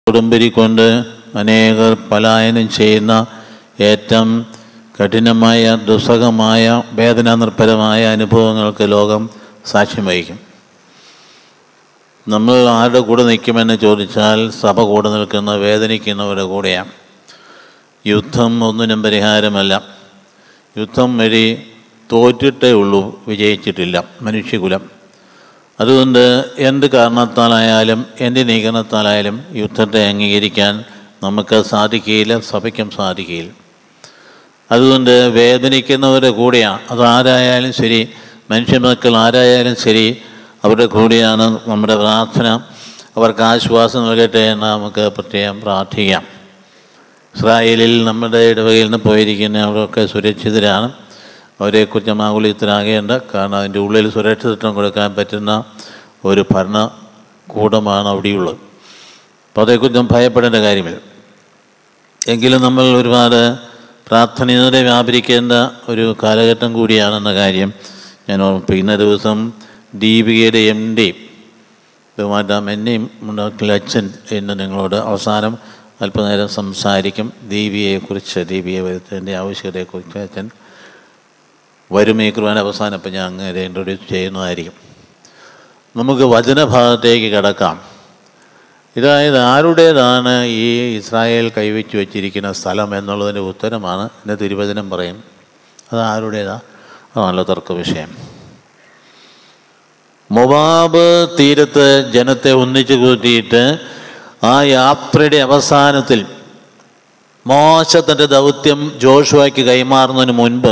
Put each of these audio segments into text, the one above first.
കൊടുമ്പിരി കൊണ്ട് അനേകർ പലായനം ചെയ്യുന്ന ഏറ്റവും കഠിനമായ ദുസ്സഹമായ വേദനാനിർഭരമായ അനുഭവങ്ങൾക്ക് ലോകം സാക്ഷ്യം വഹിക്കും നമ്മൾ ആരുടെ കൂടെ നിൽക്കുമെന്ന് ചോദിച്ചാൽ സഭ കൂടെ നിൽക്കുന്ന വേദനിക്കുന്നവരുടെ കൂടെയാണ് യുദ്ധം ഒന്നിനും പരിഹാരമല്ല യുദ്ധം വഴി തോറ്റിട്ടേ ഉള്ളൂ വിജയിച്ചിട്ടില്ല മനുഷ്യകുലം അതുകൊണ്ട് എന്ത് കാരണത്താലായാലും എന്ത് നീക്കണത്താലായാലും യുദ്ധത്തെ അംഗീകരിക്കാൻ നമുക്ക് സാധിക്കുകയില്ല സഭയ്ക്കും സാധിക്കുകയില്ല അതുകൊണ്ട് വേദനിക്കുന്നവരുടെ കൂടെയാണ് അതാരായാലും ശരി മനുഷ്യമക്കൾ ആരായാലും ശരി അവരുടെ കൂടെയാണ് നമ്മുടെ പ്രാർത്ഥന അവർക്ക് ആശ്വാസം നൽകട്ടെ എന്ന് നമുക്ക് പ്രത്യേകം പ്രാർത്ഥിക്കാം ഇസ്രായേലിൽ നമ്മുടെ ഇടവകയിൽ നിന്ന് പോയിരിക്കുന്ന അവരൊക്കെ സുരക്ഷിതരാണ് അവരെക്കുറിച്ച് ആകുലത്തിനാകേണ്ട കാരണം അതിൻ്റെ ഉള്ളിൽ സുരക്ഷിതത്വം കൊടുക്കാൻ പറ്റുന്ന ഒരു ഭരണകൂടമാണ് അവിടെയുള്ളത് അപ്പോൾ അതേക്കുറിച്ചും ഭയപ്പെടേണ്ട കാര്യമില്ല എങ്കിലും നമ്മൾ ഒരുപാട് പ്രാർത്ഥനയോടെ വ്യാപരിക്കേണ്ട ഒരു കാലഘട്ടം കൂടിയാണെന്ന കാര്യം ഞാൻ ഓർമ്മിപ്പിക്കുന്ന ദിവസം ദീപികയുടെ എം ഡി ബഹുമാറ്റാം എന്നെയും ഉണ്ടാക്കിയ അച്ഛൻ എന്ന് നിങ്ങളോട് അവസാനം അല്പനേരം സംസാരിക്കും ദീപിയെക്കുറിച്ച് ദീപിയെ വരുത്തതിൻ്റെ ആവശ്യകതയെക്കുറിച്ച് അച്ഛൻ വരും ഈ കുർബാന അവസാനം ഇപ്പം ഞാൻ അങ്ങനെ ഇൻട്രൊഡ്യൂസ് ചെയ്യുന്നതായിരിക്കും നമുക്ക് വചനഭാഗത്തേക്ക് കിടക്കാം ഇതായത് ആരുടേതാണ് ഈ ഇസ്രായേൽ കൈവച്ച് വെച്ചിരിക്കുന്ന സ്ഥലം എന്നുള്ളതിൻ്റെ ഉത്തരമാണ് എൻ്റെ തിരുവചനം പറയും അത് ആരുടേതാ അതാണല്ലോ തർക്ക വിഷയം മൊബാബ് തീരത്ത് ജനത്തെ ഒന്നിച്ചു കൂട്ടിയിട്ട് ആ യാത്രയുടെ അവസാനത്തിൽ മോശ തൻ്റെ ദൗത്യം ജോഷുവയ്ക്ക് കൈമാറുന്നതിന് മുൻപ്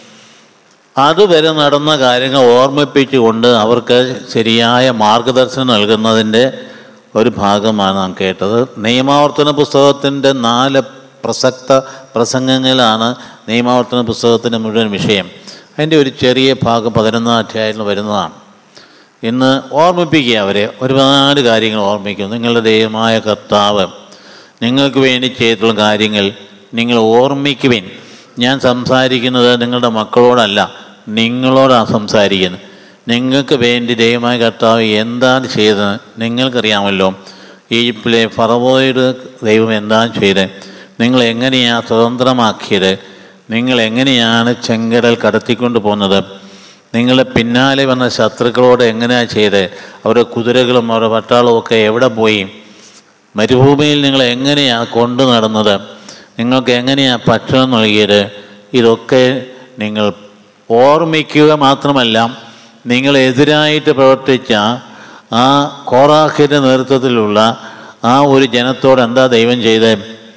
അതുവരെ നടന്ന കാര്യങ്ങൾ ഓർമ്മിപ്പിച്ചുകൊണ്ട് അവർക്ക് ശരിയായ മാർഗദർശനം നൽകുന്നതിൻ്റെ ഒരു ഭാഗമാണ് നാം കേട്ടത് നിയമാവർത്തന പുസ്തകത്തിൻ്റെ നാല് പ്രസക്ത പ്രസംഗങ്ങളാണ് നിയമാവർത്തന പുസ്തകത്തിൻ്റെ മുഴുവൻ വിഷയം അതിൻ്റെ ഒരു ചെറിയ ഭാഗം പതിനൊന്നാം അധ്യായത്തിൽ വരുന്നതാണ് ഇന്ന് ഓർമ്മിപ്പിക്കുക അവരെ ഒരുപാട് കാര്യങ്ങൾ ഓർമ്മിക്കും നിങ്ങളുടെ ദൈവമായ കർത്താവ് നിങ്ങൾക്ക് വേണ്ടി ചെയ്തിട്ടുള്ള കാര്യങ്ങൾ നിങ്ങൾ ഓർമ്മിക്കുവിൻ ഞാൻ സംസാരിക്കുന്നത് നിങ്ങളുടെ മക്കളോടല്ല നിങ്ങളോടാണ് സംസാരിക്കുന്നത് നിങ്ങൾക്ക് വേണ്ടി ദൈവമായ കർത്താവ് എന്താണ് ചെയ്തത് നിങ്ങൾക്കറിയാമല്ലോ ഈജിപ്തിലെ ഫറവോയുടെ ദൈവം എന്താണ് ചെയ്തത് നിങ്ങൾ എങ്ങനെയാണ് സ്വതന്ത്രമാക്കിയത് നിങ്ങൾ എങ്ങനെയാണ് ചെങ്കടൽ കടത്തിക്കൊണ്ട് പോകുന്നത് നിങ്ങളുടെ പിന്നാലെ വന്ന ശത്രുക്കളോട് എങ്ങനെയാണ് ചെയ്തത് അവരുടെ കുതിരകളും അവരുടെ പട്ടാളവും ഒക്കെ എവിടെ പോയി മരുഭൂമിയിൽ നിങ്ങൾ എങ്ങനെയാണ് കൊണ്ടു നടന്നത് നിങ്ങൾക്ക് എങ്ങനെയാണ് ഭക്ഷണം നൽകിയത് ഇതൊക്കെ നിങ്ങൾ ഓർമ്മിക്കുക മാത്രമല്ല നിങ്ങളെതിരായിട്ട് പ്രവർത്തിച്ച ആ കോറാഖിൻ്റെ നേതൃത്വത്തിലുള്ള ആ ഒരു ജനത്തോട് എന്താ ദൈവം ചെയ്തത്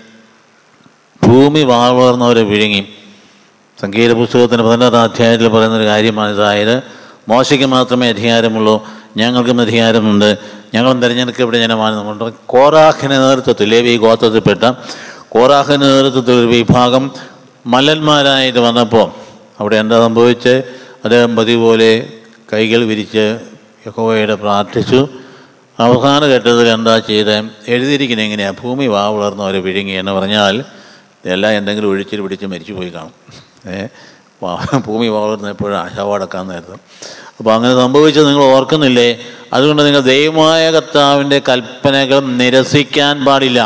ഭൂമി വാഴ്ന്നവരെ വിഴുങ്ങി സംഗീത പുസ്തകത്തിൻ്റെ പതിനാറാം അധ്യായത്തിൽ പറയുന്നൊരു കാര്യമാണ് അതായത് മോശയ്ക്ക് മാത്രമേ അധികാരമുള്ളൂ ഞങ്ങൾക്കും അധികാരമുണ്ട് ഞങ്ങളും തിരഞ്ഞെടുക്കപ്പെട്ട ജനമാണ് നമ്മുടെ കോറാഖിൻ്റെ നേതൃത്വത്തിൽ ലേവി ഗോത്രത്തിൽപ്പെട്ട കോറാഖിൻ്റെ നേതൃത്വത്തിൽ ഒരു വിഭാഗം മല്ലന്മാരായിട്ട് വന്നപ്പോൾ അവിടെ എന്താ സംഭവിച്ച് അദ്ദേഹം പതിവ് പോലെ കൈകൾ വിരിച്ച് യഹോവയുടെ പ്രാർത്ഥിച്ചു അവസാന ഘട്ടത്തിൽ എന്താ ചെയ്ത് എഴുതിയിരിക്കുന്നത് എങ്ങനെയാണ് ഭൂമി വാ വളർന്നവരെ വിഴുങ്ങി എന്ന് പറഞ്ഞാൽ എല്ലാം എന്തെങ്കിലും ഒഴിച്ചിൽ പിടിച്ച് മരിച്ചു പോയി കാണും ഏ വാ- ഭൂമി വളർന്ന എപ്പോഴും ശവടക്കാൻ നേരത്തെ അപ്പോൾ അങ്ങനെ സംഭവിച്ചത് നിങ്ങൾ ഓർക്കുന്നില്ലേ അതുകൊണ്ട് നിങ്ങൾ ദൈവമായ കർത്താവിൻ്റെ കൽപ്പനകൾ നിരസിക്കാൻ പാടില്ല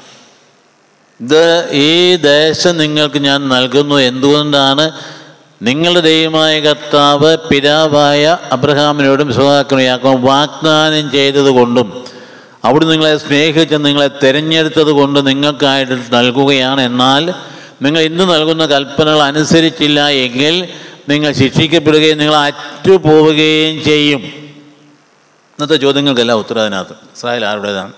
ഇത് ഈ ദേശം നിങ്ങൾക്ക് ഞാൻ നൽകുന്നു എന്തുകൊണ്ടാണ് നിങ്ങളുടെ ദൈവമായ കർത്താവ് പിതാവായ അബ്രഹാമിനോടും സുഹാക്കിനും യാക്കോബും വാഗ്ദാനം ചെയ്തത് കൊണ്ടും അവിടെ നിങ്ങളെ സ്നേഹിച്ച് നിങ്ങളെ തിരഞ്ഞെടുത്തത് കൊണ്ട് നിങ്ങൾക്കായിട്ട് നൽകുകയാണ് എന്നാൽ നിങ്ങൾ ഇന്ന് നൽകുന്ന കൽപ്പനകൾ അനുസരിച്ചില്ല എങ്കിൽ നിങ്ങൾ ശിക്ഷിക്കപ്പെടുകയും നിങ്ങൾ അറ്റുപോവുകയും ചെയ്യും ഇന്നത്തെ ചോദ്യങ്ങൾക്കെല്ലാം ഉത്തരം അതിനകത്ത് ഇസ്രായേൽ ആരുടേതാണ്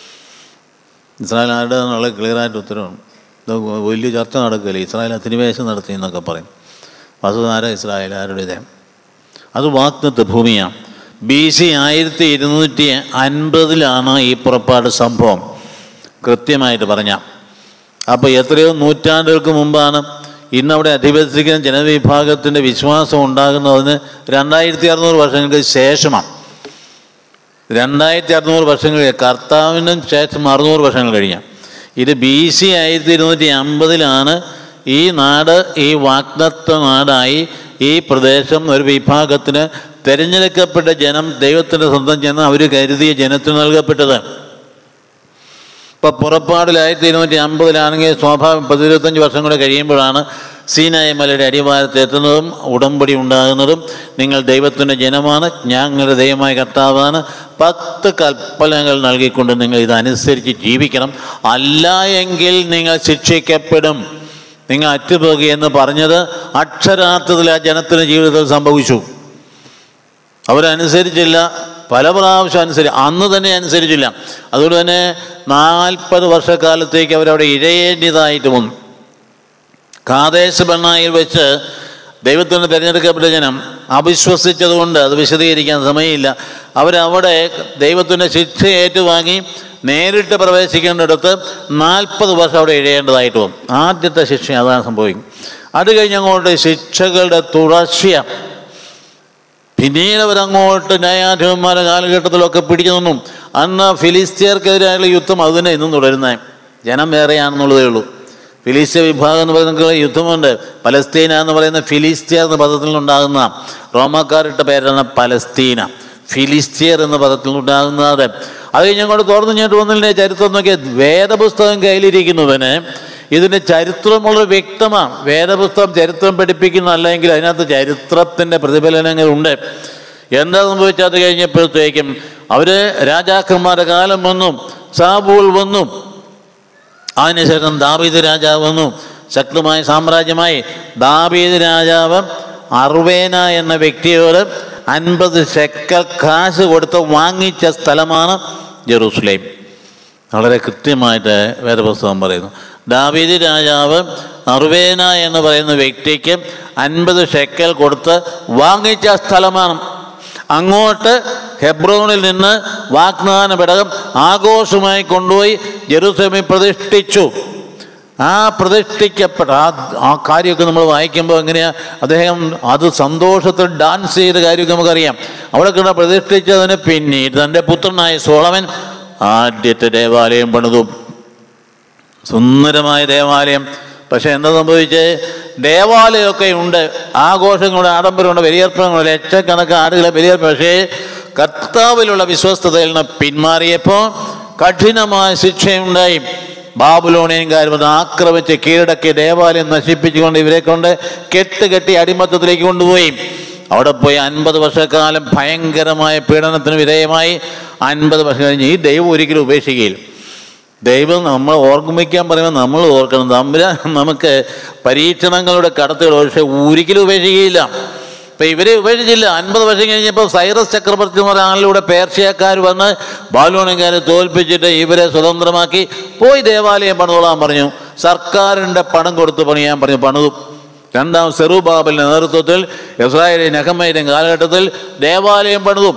ഇസ്രായേൽ ആരുടേതെന്നുള്ള ക്ലിയറായിട്ട് ഉത്തരവാണ് ഇത് വലിയ ചർച്ച നടക്കില്ല ഇസ്രായേൽ അധിനിവേശം നടത്തി എന്നൊക്കെ പറയും വസുധാര ഇസ്രായേൽ ആരുടേത് അത് വാഗ്ദത്ത് ഭൂമിയാണ് ബി സി ആയിരത്തി ഇരുന്നൂറ്റി അൻപതിലാണ് ഈ പുറപ്പാട് സംഭവം കൃത്യമായിട്ട് പറഞ്ഞ അപ്പോൾ എത്രയോ നൂറ്റാണ്ടുകൾക്ക് മുമ്പാണ് ഇന്നവിടെ അധിവസിക്കുന്ന ജനവിഭാഗത്തിൻ്റെ വിശ്വാസം ഉണ്ടാകുന്നതിന് രണ്ടായിരത്തി അറുന്നൂറ് വർഷങ്ങൾക്ക് ശേഷമാണ് രണ്ടായിരത്തി അറുന്നൂറ് വർഷങ്ങൾ കർത്താവിനും ശേഷം അറുന്നൂറ് വർഷങ്ങൾ കഴിഞ്ഞ ഇത് ബി സി ആയിരത്തി ഇരുന്നൂറ്റി അമ്പതിലാണ് ഈ നാട് ഈ വാഗ്ദത്ത നാടായി ഈ പ്രദേശം ഒരു വിഭാഗത്തിന് തിരഞ്ഞെടുക്കപ്പെട്ട ജനം ദൈവത്തിൻ്റെ സ്വന്തം ജനം അവർ കരുതിയ ജനത്തിന് നൽകപ്പെട്ടത് ഇപ്പോൾ പുറപ്പാടിൽ ആയിരത്തി ഇരുന്നൂറ്റി അമ്പതിലാണെങ്കിൽ സ്വാഭാവികം പതിരുപത്തഞ്ച് വർഷം കൂടെ കഴിയുമ്പോഴാണ് സീനായ മലയുടെ അടിവാരത്ത് എത്തുന്നതും ഉടമ്പടി ഉണ്ടാകുന്നതും നിങ്ങൾ ദൈവത്തിൻ്റെ ജനമാണ് ഞാൻ നിങ്ങളുടെ ദൈവമായ കർത്താവാണ് പത്ത് കൽപ്പനകൾ നൽകിക്കൊണ്ട് നിങ്ങൾ ഇതനുസരിച്ച് ജീവിക്കണം അല്ല എങ്കിൽ നിങ്ങൾ ശിക്ഷിക്കപ്പെടും നിങ്ങൾ അറ്റുപോകുക എന്ന് പറഞ്ഞത് അക്ഷരാർത്ഥത്തിൽ ആ ജനത്തിൻ്റെ ജീവിതത്തിൽ സംഭവിച്ചു അവരനുസരിച്ചില്ല പല പ്രാവശ്യം അനുസരിച്ച് അന്ന് തന്നെ അനുസരിച്ചില്ല അതുകൊണ്ട് തന്നെ നാൽപ്പത് വർഷക്കാലത്തേക്ക് അവരവിടെ ഇഴയേണ്ടതായിട്ട് വന്നു കാദേശ ബണ്ണായിൽ വെച്ച് ദൈവത്തിന് തിരഞ്ഞെടുക്കപ്പെട്ട ജനം അവിശ്വസിച്ചതുകൊണ്ട് അത് വിശദീകരിക്കാൻ സമയമില്ല അവരവിടെ ദൈവത്തിൻ്റെ ശിക്ഷ ഏറ്റുവാങ്ങി നേരിട്ട് പ്രവേശിക്കേണ്ടിടത്ത് നാൽപ്പത് വർഷം അവിടെ ഇഴയേണ്ടതായിട്ട് വന്നു ആദ്യത്തെ ശിക്ഷ അതാണ് സംഭവിക്കും അത് കഴിഞ്ഞ് അങ്ങോട്ട് ശിക്ഷകളുടെ തുടർച്ചയാണ് പിന്നീട് അവരങ്ങോട്ട് ന്യായാധിപന്മാരുടെ കാലഘട്ടത്തിലൊക്കെ പിടിച്ചു നിന്നും അന്ന് ഫിലിസ്തീയർക്കെതിരായുള്ള യുദ്ധം അത് തന്നെ ഇന്നും തുടരുന്നത് ജനം വേറെയാണെന്നുള്ളതേ ഉള്ളൂ ഫിലിസ്തീയ വിഭാഗം എന്ന് പറയുന്ന യുദ്ധമുണ്ട് പലസ്തീന എന്ന് പറയുന്ന ഫിലിസ്തീയർ എന്ന പദത്തിൽ നിന്നുണ്ടാകുന്ന റോമാക്കാരിട്ട പേരാണ് പലസ്തീന ഫിലിസ്തീയർ എന്ന പദത്തിൽ നിന്നുണ്ടാകുന്നത് അത് കഴിഞ്ഞ് അങ്ങോട്ട് തുറന്നു ഇങ്ങോട്ട് വന്നില്ലേ ചരിത്രം നോക്കിയാൽ വേദപുസ്തകം കയ്യിലിരിക്കുന്നതിന് ഇതിൻ്റെ ചരിത്രമുള്ള വ്യക്തമാണ് വേദപുസ്തകം ചരിത്രം പഠിപ്പിക്കുന്നതല്ലെങ്കിൽ അതിനകത്ത് ചരിത്രത്തിൻ്റെ പ്രതിഫലനങ്ങളുണ്ട് എന്താ സംഭവിച്ചത് അത് കഴിഞ്ഞപ്പോഴത്തേക്കും അവർ രാജാക്കന്മാരുടെ കാലം വന്നു സാബൂൾ വന്നു അതിനുശേഷം ദാവീദ് രാജാവ് വന്നു ശക്തമായ സാമ്രാജ്യമായി ദാവീദ് രാജാവ് അർവേന എന്ന വ്യക്തിയോട് അൻപത് ശെക്കൽ കാശ് കൊടുത്ത് വാങ്ങിച്ച സ്ഥലമാണ് ജെറൂസലേം വളരെ കൃത്യമായിട്ട് വേദപുസ്തകം പറയുന്നു ദാവീദ് രാജാവ് അർവേന എന്ന് പറയുന്ന വ്യക്തിക്ക് അൻപത് ഷെക്കൽ കൊടുത്ത് വാങ്ങിച്ച സ്ഥലമാണ് അങ്ങോട്ട് ഹെബ്രോണിൽ നിന്ന് വാഗ്ദാന ഘടകം ആഘോഷമായി കൊണ്ടുപോയി ജെറൂസലേമിൽ പ്രതിഷ്ഠിച്ചു ആ പ്രതിഷ്ഠിക്കപ്പെട്ട ആ ആ കാര്യമൊക്കെ നമ്മൾ വായിക്കുമ്പോൾ എങ്ങനെയാ അദ്ദേഹം അത് സന്തോഷത്തിൽ ഡാൻസ് ചെയ്ത കാര്യമൊക്കെ നമുക്കറിയാം അവിടെ കിടന്ന് പ്രതിഷ്ഠിച്ചതിന് പിന്നീട് തൻ്റെ പുത്രനായ സോളമൻ ആദ്യത്തെ ദേവാലയം പണിതു സുന്ദരമായ ദേവാലയം പക്ഷെ എന്താ സംഭവിച്ചേ ദേവാലയമൊക്കെ ഉണ്ട് ആഘോഷങ്ങളുടെ ആഡംബരമുണ്ട് ബലിയർപ്പണങ്ങൾ ലക്ഷക്കണക്ക് ആടുകളെ ബലിയർപ്പണം പക്ഷേ കർത്താവിലുള്ള വിശ്വസ്തതയിൽ നിന്ന് പിന്മാറിയപ്പോൾ കഠിനമായ ശിക്ഷയുണ്ടായി ബാബുലോണിയൻകാർ വന്ന് ആക്രമിച്ച് കീഴടക്കി ദേവാലയം നശിപ്പിച്ചുകൊണ്ട് ഇവരെ കൊണ്ട് കെട്ട് കെട്ടി അടിമത്തത്തിലേക്ക് കൊണ്ടുപോയി അവിടെ പോയി അൻപത് വർഷക്കാലം ഭയങ്കരമായ പീഡനത്തിന് വിധേയമായി അൻപത് വർഷം കഴിഞ്ഞ് ഈ ദൈവം ഒരിക്കലും ഉപേക്ഷിക്കുകയില്ല ദൈവം നമ്മൾ ഓർമ്മിക്കാൻ പറയുമ്പോൾ നമ്മൾ ഓർക്കണം തമ്പുരാൻ നമുക്ക് പരീക്ഷണങ്ങളുടെ കടത്തുകൾ പക്ഷേ ഒരിക്കലും ഉപേക്ഷിക്കുകയില്ല ഇപ്പം ഇവരെ ഉപേക്ഷിച്ചില്ല അൻപത് വർഷം കഴിഞ്ഞപ്പോൾ സൈറസ് ചക്രവർത്തി എന്ന് പറയുന്ന ആളിലൂടെ പേർഷ്യക്കാർ വന്ന് ബാലോണിക്കാരെ തോൽപ്പിച്ചിട്ട് ഇവരെ സ്വതന്ത്രമാക്കി പോയി ദേവാലയം പണിതോളാൻ പറഞ്ഞു സർക്കാരിൻ്റെ പണം കൊടുത്ത് പണിയാൻ പറഞ്ഞു പണിതു രണ്ടാം സെറുബാബലിൻ്റെ നേതൃത്വത്തിൽ ഇസ്രായേലിൻ അഹമ്മയുടെ കാലഘട്ടത്തിൽ ദേവാലയം പണിതു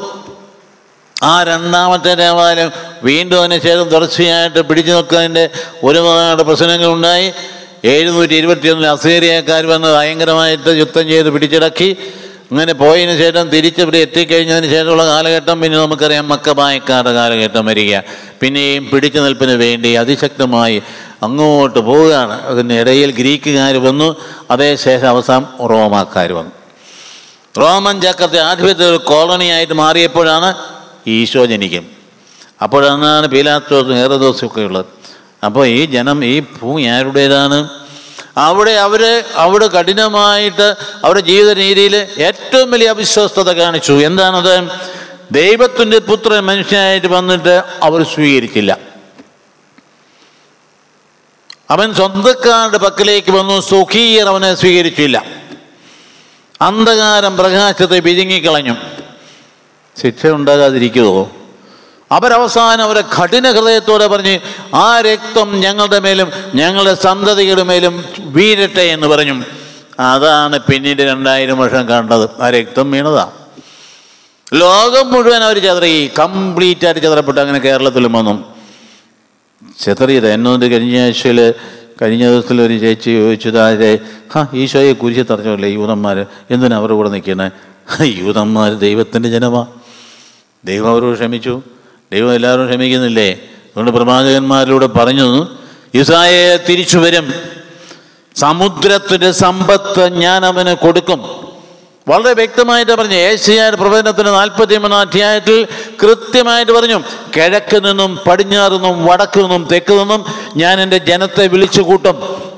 ആ രണ്ടാമത്തെ ദേവാലയം വീണ്ടും അതിന് ശേഷം തുടർച്ചയായിട്ട് പിടിച്ചു നിൽക്കുന്നതിൻ്റെ ഒരുപാട് പ്രശ്നങ്ങളുണ്ടായി എഴുന്നൂറ്റി ഇരുപത്തിയൊന്നിൽ അസേറിയക്കാർ വന്ന് ഭയങ്കരമായിട്ട് യുദ്ധം ചെയ്ത് പിടിച്ചടക്കി അങ്ങനെ പോയതിന് ശേഷം തിരിച്ചിവിടെ എത്തിക്കഴിഞ്ഞതിന് ശേഷമുള്ള കാലഘട്ടം പിന്നെ നമുക്കറിയാം മക്കബായക്കാരുടെ കാലഘട്ടം വരിക പിന്നെയും പിടിച്ചു നിൽപ്പിന് വേണ്ടി അതിശക്തമായി അങ്ങോട്ട് പോവുകയാണ് അതിൻ്റെ ഇടയിൽ ഗ്രീക്കുകാർ വന്നു അതേശേഷം അവസാനം റോമാക്കാർ വന്നു റോമൻ ചക്രത്തെ ആധിപത്യ ഒരു കോളണിയായിട്ട് മാറിയപ്പോഴാണ് ഈശോ ജനിക്കും അപ്പോഴാണ് പീലാത്തോസും ഏറദോസും ഒക്കെ ഉള്ളത് അപ്പോൾ ഈ ജനം ഈ ഭൂമി ആരുടേതാണ് അവിടെ അവർ അവിടെ കഠിനമായിട്ട് അവരുടെ ജീവിത രീതിയിൽ ഏറ്റവും വലിയ അവിശ്വസ്തത കാണിച്ചു എന്താണത് ദൈവത്തിൻ്റെ പുത്രൻ മനുഷ്യനായിട്ട് വന്നിട്ട് അവർ സ്വീകരിച്ചില്ല അവൻ സ്വന്തക്കാരുടെ പക്കലേക്ക് വന്നു സുഖീയർ അവനെ സ്വീകരിച്ചില്ല അന്ധകാരം പ്രകാശത്തെ വിഴുങ്ങിക്കളഞ്ഞു ശിക്ഷ ഉണ്ടാകാതിരിക്കുമോ അവരവസാനം അവരെ കഠിന ഹൃദയത്തോടെ പറഞ്ഞ് ആ രക്തം ഞങ്ങളുടെ മേലും ഞങ്ങളുടെ സന്തതികളുടെ മേലും വീഴട്ടെ എന്ന് പറഞ്ഞു അതാണ് പിന്നീട് രണ്ടായിരം വർഷം കണ്ടത് ആ രക്തം വീണതാ ലോകം മുഴുവൻ അവർ ചെതറി കംപ്ലീറ്റ് ആയിട്ട് ചെതറപ്പെട്ടു അങ്ങനെ കേരളത്തിലും വന്നു ചെതറിയത് എന്നോട് കഴിഞ്ഞ ആഴ്ചയിൽ കഴിഞ്ഞ ദിവസത്തിൽ ഒരു ചേച്ചി ചോദിച്ചു താഴെ ഹാ ഈശോയെ കുരിശി തറഞ്ഞല്ലേ യൂതന്മാർ എന്തിനാ അവരുടെ കൂടെ നിൽക്കുന്നത് യൂതന്മാർ ദൈവത്തിൻ്റെ ജനമാ ദൈവം അവരോട് ക്ഷമിച്ചു ദൈവം എല്ലാവരും ക്ഷമിക്കുന്നില്ലേ അതുകൊണ്ട് പ്രവാചകന്മാരിലൂടെ പറഞ്ഞു ഇസായെ തിരിച്ചു വരും സമുദ്രത്തിൻ്റെ സമ്പത്ത് ഞാൻ അവന് കൊടുക്കും വളരെ വ്യക്തമായിട്ട് പറഞ്ഞു ഏഷ്യായുടെ പ്രവചനത്തിന് നാൽപ്പത്തി മൂന്നാം അധ്യായത്തിൽ കൃത്യമായിട്ട് പറഞ്ഞു കിഴക്ക് നിന്നും പടിഞ്ഞാറ് നിന്നും വടക്ക് നിന്നും തെക്ക് നിന്നും ഞാൻ എൻ്റെ ജനത്തെ വിളിച്ചു കൂട്ടും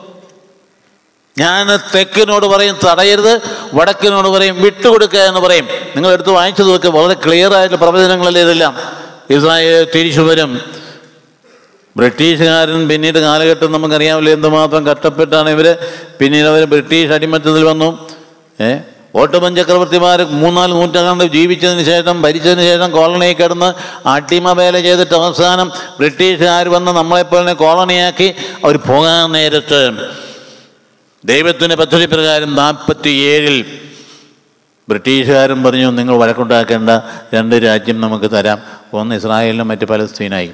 ഞാൻ തെക്കിനോട് പറയും തടയരുത് വടക്കിനോട് പറയും വിട്ടുകൊടുക്കുക എന്ന് പറയും നിങ്ങൾ എടുത്ത് വായിച്ചത് നോക്കുക വളരെ ക്ലിയർ ആയിട്ടുള്ള പ്രവചനങ്ങളല്ലേ ഇതെല്ലാം ഇസ്രായേൽ തിരിച്ചു വരും ബ്രിട്ടീഷുകാരൻ പിന്നീട് കാലഘട്ടം നമുക്കറിയാമല്ലോ എന്തുമാത്രം കഷ്ടപ്പെട്ടാണ് ഇവർ പിന്നീട് അവർ ബ്രിട്ടീഷ് അടിമത്തത്തിൽ വന്നു ഏ ഓട്ടോമൻ ചക്രവർത്തിമാർ മൂന്നാല് നൂറ്റാണ്ട് ജീവിച്ചതിന് ശേഷം ഭരിച്ചതിന് ശേഷം കോളനിയിൽ കിടന്ന് അടിമ വേല ചെയ്തിട്ട് അവസാനം ബ്രിട്ടീഷുകാർ വന്ന് നമ്മളെപ്പോലെ കോളനിയാക്കി അവർ പോകാൻ നേരത്ത് ദൈവത്തിൻ്റെ പദ്ധതി പ്രകാരം നാൽപ്പത്തി ഏഴിൽ ബ്രിട്ടീഷുകാരും പറഞ്ഞു നിങ്ങൾ വഴക്കുണ്ടാക്കേണ്ട രണ്ട് രാജ്യം നമുക്ക് തരാം ഒന്ന് ഇസ്രായേലിനും മറ്റ് പലസ്തീനായി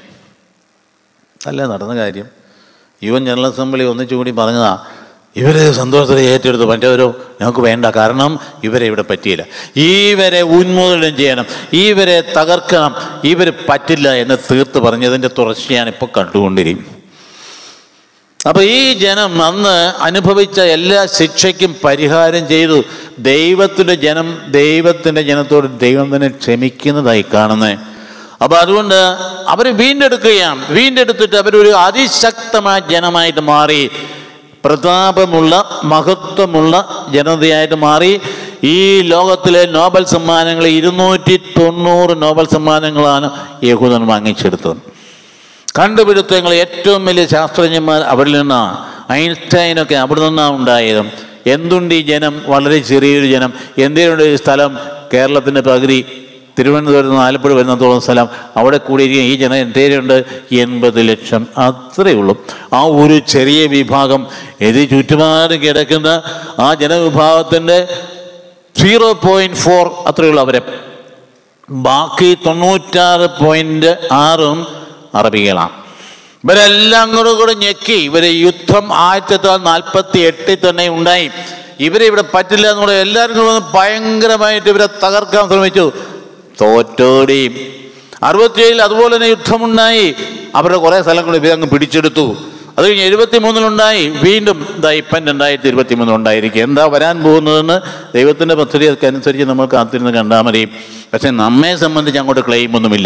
അല്ല നടന്ന കാര്യം യു എൻ ജനറൽ അസംബ്ലി ഒന്നിച്ചുകൂടി പറഞ്ഞതാ ഇവരെ സന്തോഷത്തോടെ ഏറ്റെടുത്തു മറ്റവരോ ഞങ്ങൾക്ക് വേണ്ട കാരണം ഇവരെ ഇവിടെ പറ്റിയില്ല ഇവരെ ഉന്മൂലനം ചെയ്യണം ഇവരെ തകർക്കണം ഇവർ പറ്റില്ല എന്ന് തീർത്ത് പറഞ്ഞതിൻ്റെ തുടർച്ചയാണ് ഇപ്പോൾ കണ്ടുകൊണ്ടിരിക്കും അപ്പൊ ഈ ജനം അന്ന് അനുഭവിച്ച എല്ലാ ശിക്ഷയ്ക്കും പരിഹാരം ചെയ്തു ദൈവത്തിൻ്റെ ജനം ദൈവത്തിൻ്റെ ജനത്തോട് ദൈവം തന്നെ ക്ഷമിക്കുന്നതായി കാണുന്നത് അപ്പൊ അതുകൊണ്ട് അവർ വീണ്ടെടുക്കുകയാണ് വീണ്ടെടുത്തിട്ട് അവരൊരു അതിശക്തമായ ജനമായിട്ട് മാറി പ്രതാപമുള്ള മഹത്വമുള്ള ജനതയായിട്ട് മാറി ഈ ലോകത്തിലെ നോബൽ സമ്മാനങ്ങൾ ഇരുന്നൂറ്റി തൊണ്ണൂറ് നോബൽ സമ്മാനങ്ങളാണ് യഹൂദൻ വാങ്ങിച്ചെടുത്തത് കണ്ടുപിടുത്തങ്ങൾ ഏറ്റവും വലിയ ശാസ്ത്രജ്ഞന്മാർ അവരിൽ നിന്നാണ് ഐൻസ്റ്റൈനൊക്കെ അവിടെ നിന്നാണ് ഉണ്ടായത് എന്തുണ്ട് ഈ ജനം വളരെ ചെറിയൊരു ജനം എന്തിനുണ്ട് ഈ സ്ഥലം കേരളത്തിൻ്റെ പകുതി തിരുവനന്തപുരത്ത് നിന്ന് ആലപ്പുഴ വരുന്നതോളം സ്ഥലം അവിടെ കൂടിയിരിക്കുന്ന ഈ ജനം എന്തേലുണ്ട് എൺപത് ലക്ഷം അത്രയേ ഉള്ളൂ ആ ഒരു ചെറിയ വിഭാഗം ഇത് ചുറ്റുപാട് കിടക്കുന്ന ആ ജനവിഭാഗത്തിൻ്റെ സീറോ പോയിൻറ്റ് ഫോർ അത്രയുള്ളൂ അവരെ ബാക്കി തൊണ്ണൂറ്റാറ് പോയിന്റ് ആറും അറബികളാണ് ഇവരെല്ലാം കൂടെ കൂടെ ഞെക്കി ഇവരെ യുദ്ധം ആയിരത്തി തൊള്ളായിരത്തി നാൽപ്പത്തി എട്ടിൽ തന്നെ ഉണ്ടായി ഇവരെ ഇവിടെ പറ്റില്ല എന്നുള്ള എല്ലാവരും കൂടെ വന്ന് ഭയങ്കരമായിട്ട് ഇവരെ തകർക്കാൻ ശ്രമിച്ചു തോറ്റോടി അറുപത്തിയേഴിൽ അതുപോലെ തന്നെ യുദ്ധമുണ്ടായി അവരുടെ കുറേ സ്ഥലങ്ങൾ ഇവരങ്ങ് പിടിച്ചെടുത്തു അത് കഴിഞ്ഞ് എഴുപത്തി മൂന്നിലുണ്ടായി വീണ്ടും ഇതാ ഇപ്പം രണ്ടായിരത്തി ഇരുപത്തി മൂന്നിലുണ്ടായിരിക്കും എന്താ വരാൻ പോകുന്നതെന്ന് ദൈവത്തിൻ്റെ പദ്ധതിയൊക്കെ അനുസരിച്ച് നമ്മൾ കാത്തിരുന്ന് കണ്ടാൽ മതി പക്ഷെ നമ്മെ സംബന്ധിച്ച് അങ്ങോട്ട് ക്ലെയിം ഒന്നുമില്ല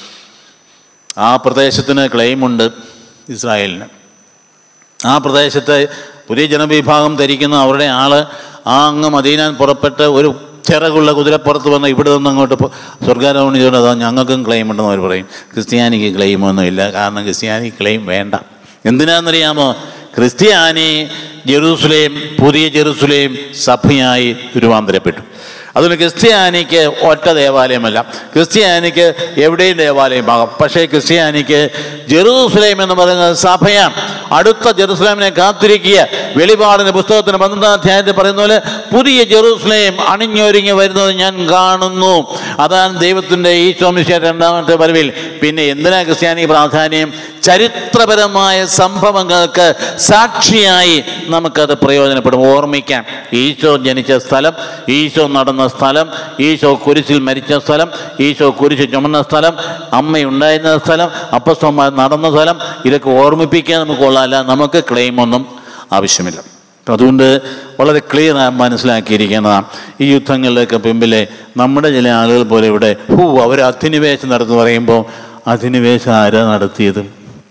ആ പ്രദേശത്തിന് ക്ലെയിമുണ്ട് ഇസ്രായേലിന് ആ പ്രദേശത്തെ പുതിയ ജനവിഭാഗം ധരിക്കുന്ന അവരുടെ ആള് ആ അങ്ങ് മദീനാൻ പുറപ്പെട്ട് ഒരു ചിറകുള്ള കുതിരപ്പുറത്ത് വന്ന് ഇവിടെ നിന്ന് അങ്ങോട്ട് പോ- സ്വർഗാരോഹണം ചെയ്തുകൊണ്ട് അതാ ഞങ്ങൾക്കും ക്ലെയിം ഉണ്ടെന്ന് അവർ പറയും ക്രിസ്ത്യാനിക്ക് ക്ലെയിമൊന്നുമില്ല കാരണം ക്രിസ്ത്യാനി ക്ലെയിം വേണ്ട എന്തിനാണെന്നറിയാമോ ക്രിസ്ത്യാനി ജെറൂസലേം പുതിയ ജെറൂസലേം സഭയായി രൂപാന്തരപ്പെട്ടു അതുകൊണ്ട് ക്രിസ്ത്യാനിക്ക് ഒറ്റ ദേവാലയമല്ല ക്രിസ്ത്യാനിക്ക് എവിടെയും ദേവാലയമാകാം പക്ഷേ ക്രിസ്ത്യാനിക്ക് ജെറൂസലേം എന്ന് പറയുന്നത് സഭയാണ് അടുത്ത ജെറൂസലേമിനെ കാത്തിരിക്കുക വെളിപാടിന്റെ പുസ്തകത്തിന് പന്ത്രണ്ടാം അധ്യായത്തിൽ പറയുന്ന പോലെ പുതിയ ജെറൂസലേം അണിഞ്ഞൊരുങ്ങി വരുന്നത് ഞാൻ കാണുന്നു അതാണ് ദൈവത്തിൻ്റെ ഈ ചോമിശ രണ്ടാമത്തെ വരവിൽ പിന്നെ എന്തിനാ ക്രിസ്ത്യാനി പ്രാധാന്യം ചരിത്രപരമായ സംഭവങ്ങൾക്ക് സാക്ഷിയായി നമുക്കത് പ്രയോജനപ്പെടും ഓർമ്മിക്കാം ഈശോ ജനിച്ച സ്ഥലം ഈശോ നടന്ന സ്ഥലം ഈശോ കുരിശിൽ മരിച്ച സ്ഥലം ഈശോ കുരിശ് ചുമന്ന സ്ഥലം അമ്മയുണ്ടായിരുന്ന സ്ഥലം അപ്പസ്വന്മാർ നടന്ന സ്ഥലം ഇതൊക്കെ ഓർമ്മിപ്പിക്കാൻ നമുക്ക് കൊള്ളാമല്ല നമുക്ക് ക്ലെയിം ഒന്നും ആവശ്യമില്ല അതുകൊണ്ട് വളരെ ക്ലിയർ മനസ്സിലാക്കിയിരിക്കുന്നതാണ് ഈ യുദ്ധങ്ങളിലൊക്കെ പിമ്പിലെ നമ്മുടെ ചില ആളുകൾ പോലെ ഇവിടെ ഹൂ അവർ അധിനിവേശം നടന്നു പറയുമ്പോൾ അധിനിവേശം ആരാ നടത്തിയത്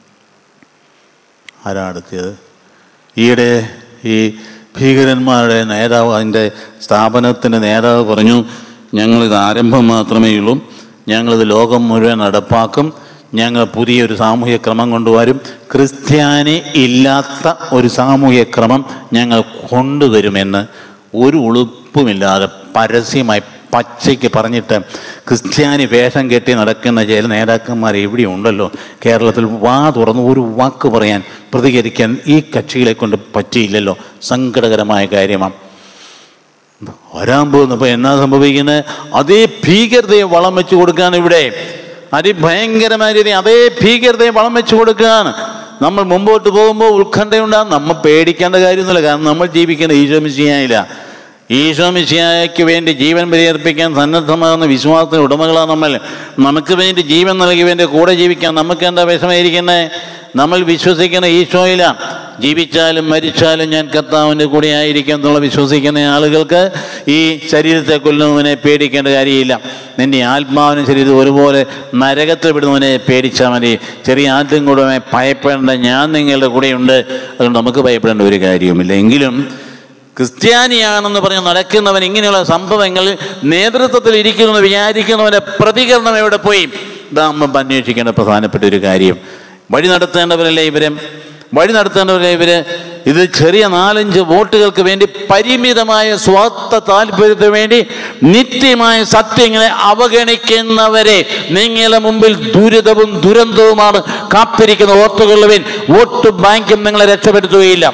ആരാ നടത്തിയത് ഈയിടെ ഈ ഭീകരന്മാരുടെ നേതാവ് അതിൻ്റെ സ്ഥാപനത്തിൻ്റെ നേതാവ് പറഞ്ഞു ഞങ്ങളിത് ആരംഭം മാത്രമേ ഉള്ളൂ ഞങ്ങളിത് ലോകം മുഴുവൻ നടപ്പാക്കും ഞങ്ങൾ പുതിയൊരു സാമൂഹ്യ ക്രമം കൊണ്ടുവരും ക്രിസ്ത്യാനി ഇല്ലാത്ത ഒരു സാമൂഹ്യ ക്രമം ഞങ്ങൾ കൊണ്ടുവരുമെന്ന് ഒരു ഉളുപ്പുമില്ലാതെ പരസ്യമായി പച്ചയ്ക്ക് പറഞ്ഞിട്ട് ക്രിസ്ത്യാനി വേഷം കെട്ടി നടക്കുന്ന ചില നേതാക്കന്മാർ ഇവിടെ ഉണ്ടല്ലോ കേരളത്തിൽ വാ തുറന്ന് ഒരു വാക്ക് പറയാൻ പ്രതികരിക്കാൻ ഈ കക്ഷികളെ കൊണ്ട് പറ്റിയില്ലല്ലോ സങ്കടകരമായ കാര്യമാണ് വരാൻ പോകുന്നപ്പോൾ എന്നാ സംഭവിക്കുന്നത് അതേ ഭീകരതയെ വളം വെച്ച് കൊടുക്കുകയാണ് ഇവിടെ അതിഭയങ്കരമായ രീതി അതേ ഭീകരതയെ വളം വെച്ച് കൊടുക്കുകയാണ് നമ്മൾ മുമ്പോട്ട് പോകുമ്പോൾ ഉത്കണ്ഠയുണ്ടാകും നമ്മൾ പേടിക്കേണ്ട കാര്യമൊന്നുമില്ല കാരണം നമ്മൾ ജീവിക്കുന്ന ഈശോ മിശിയായില്ല ഈശോ മിശിയായ്ക്ക് വേണ്ടി ജീവൻ ബലിയർപ്പിക്കാൻ സന്നദ്ധമാകുന്ന വിശ്വാസത്തിന് ഉടമകളാണ് നമ്മൾ നമുക്ക് വേണ്ടി ജീവൻ നൽകിയവൻ്റെ കൂടെ ജീവിക്കാൻ നമുക്ക് എന്താ വിഷമായിരിക്കുന്നത് നമ്മൾ വിശ്വസിക്കുന്ന ഈശോയിലാണ് ജീവിച്ചാലും മരിച്ചാലും ഞാൻ കർത്താവിൻ്റെ കൂടെ ആയിരിക്കും എന്നുള്ള വിശ്വസിക്കുന്ന ആളുകൾക്ക് ഈ ശരീരത്തെ കൊല്ലുന്നവനെ പേടിക്കേണ്ട കാര്യമില്ല നിന്റെ ആത്മാവിനും ശരീരം ഒരുപോലെ നരകത്തിൽ വിടുന്നവനെ പേടിച്ചാൽ മതി ചെറിയ ആദ്യം കൂടെ ഭയപ്പെടേണ്ട ഞാൻ നിങ്ങളുടെ കൂടെയുണ്ട് അതുകൊണ്ട് നമുക്ക് ഭയപ്പെടേണ്ട ഒരു കാര്യവുമില്ല എങ്കിലും ക്രിസ്ത്യാനിയാണെന്ന് പറഞ്ഞ് നടക്കുന്നവൻ ഇങ്ങനെയുള്ള സംഭവങ്ങളിൽ നേതൃത്വത്തിൽ ഇരിക്കുന്നു വിചാരിക്കുന്നവൻ്റെ പ്രതികരണം എവിടെ പോയി ഇതാകുമ്പം അന്വേഷിക്കേണ്ട പ്രധാനപ്പെട്ട ഒരു കാര്യം വഴി നടത്തേണ്ടവരല്ലേ ഇവരും വഴി നടത്തേണ്ടവരല്ലേ ഇവര് ഇത് ചെറിയ നാലഞ്ച് വോട്ടുകൾക്ക് വേണ്ടി പരിമിതമായ സ്വാർത്ഥ താല്പര്യത്തിന് വേണ്ടി നിത്യമായ സത്യങ്ങളെ അവഗണിക്കുന്നവരെ നിങ്ങളുടെ മുമ്പിൽ ദുരിതവും ദുരന്തവുമാണ് കാത്തിരിക്കുന്ന ഓർത്തുകൊള്ളുവിൻ വോട്ട് ബാങ്കും നിങ്ങളെ രക്ഷപ്പെടുത്തുകയില്ല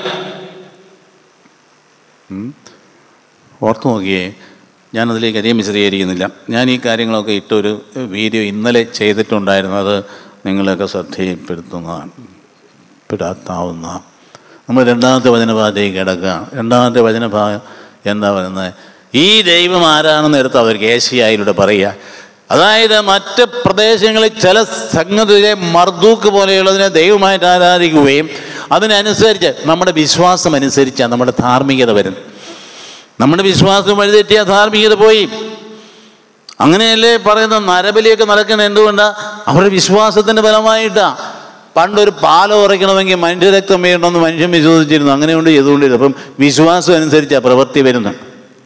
ഓർത്തു നോക്കിയേ ഞാനതിലേക്ക് അധികം വിശദീകരിക്കുന്നില്ല ഞാൻ ഈ കാര്യങ്ങളൊക്കെ ഇട്ടൊരു വീഡിയോ ഇന്നലെ ചെയ്തിട്ടുണ്ടായിരുന്നു അത് നിങ്ങളൊക്കെ ശ്രദ്ധയിൽപ്പെടുത്തുന്നതാണ് പെടാത്താവുന്ന നമ്മൾ രണ്ടാമത്തെ വചനഭാഗത്തേക്ക് കിടക്കുക രണ്ടാമത്തെ വചനഭാഗം എന്താ പറയുന്നത് ഈ ദൈവം ആരാണെന്ന് എടുത്ത് അവർക്ക് ഏഷ്യായിലൂടെ പറയുക അതായത് മറ്റ് പ്രദേശങ്ങളിൽ ചില സംഗതിയെ മർദൂക്ക് പോലെയുള്ളതിനെ ദൈവമായിട്ട് ആരാധിക്കുകയും അതിനനുസരിച്ച് നമ്മുടെ വിശ്വാസം അനുസരിച്ചാണ് നമ്മുടെ ധാർമ്മികത വരുന്നത് നമ്മുടെ വിശ്വാസം വഴിതെറ്റിയ ധാർമ്മികത പോയി അങ്ങനെയല്ലേ പറയുന്ന നരബലിയൊക്കെ നടക്കുന്നത് എന്തുകൊണ്ടാണ് അവരുടെ വിശ്വാസത്തിൻ്റെ ഫലമായിട്ടാ പണ്ടൊരു പാലം ഉറയ്ക്കണമെങ്കിൽ മനുഷ്യരക്തം വീഴണമെന്ന് മനുഷ്യൻ വിശ്വസിച്ചിരുന്നു അങ്ങനെ കൊണ്ട് ചെയ്തുകൊണ്ടിരുന്നു അപ്പം വിശ്വാസം അനുസരിച്ചാണ് പ്രവൃത്തി വരുന്നത്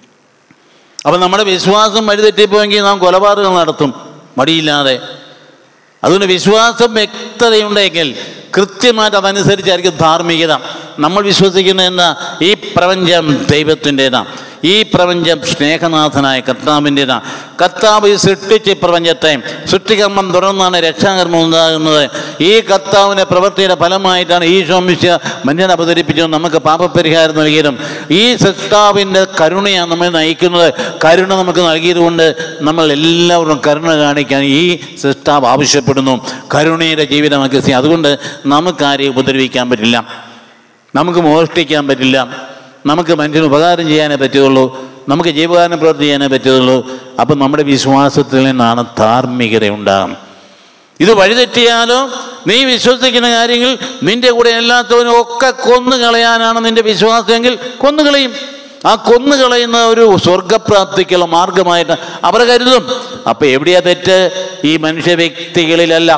അപ്പം നമ്മുടെ വിശ്വാസം വഴിതെറ്റിപ്പോയെങ്കിൽ നാം കൊലപാതകം നടത്തും മടിയില്ലാതെ അതുകൊണ്ട് വിശ്വാസം വ്യക്തതയുണ്ടെങ്കിൽ കൃത്യമായിട്ട് അതനുസരിച്ചായിരിക്കും ധാർമ്മികത നമ്മൾ വിശ്വസിക്കുന്ന എന്താ ഈ പ്രപഞ്ചം ദൈവത്തിൻ്റെതാണ് ഈ പ്രപഞ്ചം സ്നേഹനാഥനായ കർത്താവിൻ്റെതാണ് കർത്താവ് ഈ സൃഷ്ടിച്ച് ഈ പ്രപഞ്ചത്തെ സൃഷ്ടികർമ്മം തുടർന്നാണ് രക്ഷാകർമ്മം ഉണ്ടാകുന്നത് ഈ കർത്താവിൻ്റെ പ്രവൃത്തിയുടെ ഫലമായിട്ടാണ് ഈ ശോമിച്ച മനുഷ്യൻ അവതരിപ്പിച്ചത് നമുക്ക് പാപപരിഹാരം നൽകിയതും ഈ സൃഷ്ടാവിൻ്റെ കരുണയാണ് നമ്മൾ നയിക്കുന്നത് കരുണ നമുക്ക് നൽകിയതുകൊണ്ട് നമ്മൾ എല്ലാവരും കരുണ കാണിക്കാൻ ഈ സൃഷ്ടാവ് ആവശ്യപ്പെടുന്നു കരുണയുടെ ജീവിതമാക്കി സി- അതുകൊണ്ട് നമുക്ക് ആരെയും ഉപദ്രവിക്കാൻ പറ്റില്ല നമുക്ക് മോഷ്ടിക്കാൻ പറ്റില്ല നമുക്ക് മനുഷ്യന് ഉപകാരം ചെയ്യാനേ പറ്റുള്ളൂ നമുക്ക് ജീവകാരണം പ്രവൃത്തി ചെയ്യാനേ പറ്റുള്ളൂ അപ്പം നമ്മുടെ വിശ്വാസത്തിൽ നിന്നാണ് ധാർമ്മികത ഉണ്ടാകും ഇത് വഴിതെറ്റിയാലോ നീ വിശ്വസിക്കുന്ന കാര്യങ്ങൾ നിന്റെ കൂടെ എല്ലാത്തവനും ഒക്കെ കൊന്നു കളയാനാണ് നിന്റെ വിശ്വാസമെങ്കിൽ കൊന്നുകളയും ആ കൊന്നുകളയുന്ന ഒരു സ്വർഗപ്രാപ്തിക്കുള്ള മാർഗമായിട്ട് അവർ കരുതും അപ്പൊ എവിടെയാ തെറ്റ് ഈ മനുഷ്യ വ്യക്തികളിലല്ല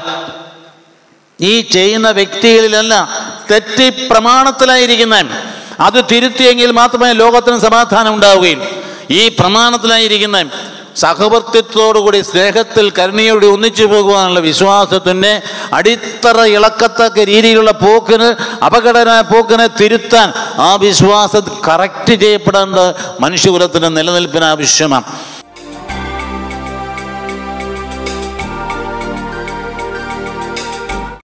ഈ ചെയ്യുന്ന വ്യക്തികളിലല്ല തെറ്റി പ്രമാണത്തിലായിരിക്കുന്ന അത് തിരുത്തിയെങ്കിൽ മാത്രമേ ലോകത്തിന് സമാധാനം ഉണ്ടാവുകയും ഈ പ്രമാണത്തിലായിരിക്കുന്ന സഹവർത്തിത്വത്തോടുകൂടി സ്നേഹത്തിൽ കരുണയോടെ ഒന്നിച്ചു പോകുവാനുള്ള വിശ്വാസത്തിൻ്റെ അടിത്തറ ഇളക്കത്തക്ക രീതിയിലുള്ള പോക്കിന് അപകടമായ പോക്കിനെ തിരുത്താൻ ആ വിശ്വാസം കറക്റ്റ് ചെയ്യപ്പെടേണ്ട മനുഷ്യകുലത്തിൻ്റെ നിലനിൽപ്പിന് ആവശ്യമാണ്